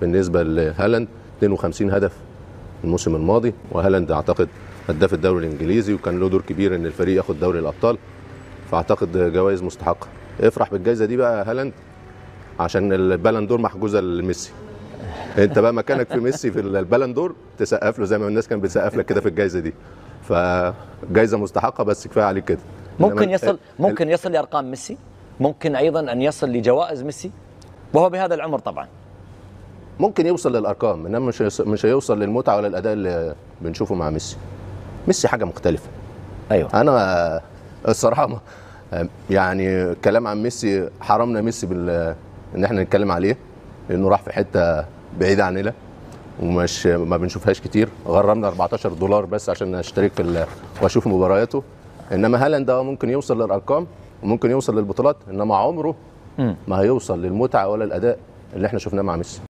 بالنسبه لهالاند 52 هدف الموسم الماضي وهالاند اعتقد هداف الدوري الانجليزي وكان له دور كبير ان الفريق ياخد دوري الابطال فاعتقد جوائز مستحقه افرح بالجائزه دي بقى هالاند عشان البالون دور محجوزه لميسي انت بقى مكانك في ميسي في البالون دور تسقف له زي ما الناس كانت بتسقف لك كده في الجائزه دي فجائزه مستحقه بس كفايه عليك كده ممكن إنما يصل ممكن يصل لارقام ميسي ممكن ايضا ان يصل لجوائز ميسي وهو بهذا العمر طبعا ممكن يوصل للارقام انما مش هيص- مش هيوصل للمتعه ولا الاداء اللي بنشوفه مع ميسي ميسي حاجه مختلفه ايوه انا الصراحه ما- يعني الكلام عن ميسي حرمنا ميسي بال ان احنا نتكلم عليه لانه راح في حته بعيده عننا ومش ما بنشوفهاش كتير غرمنا 14 دولار بس عشان اشترك في ال- واشوف مبارياته انما هالاند ده ممكن يوصل للارقام وممكن يوصل للبطولات انما عمره مم. ما هيوصل للمتعه ولا الاداء اللي احنا شفناه مع ميسي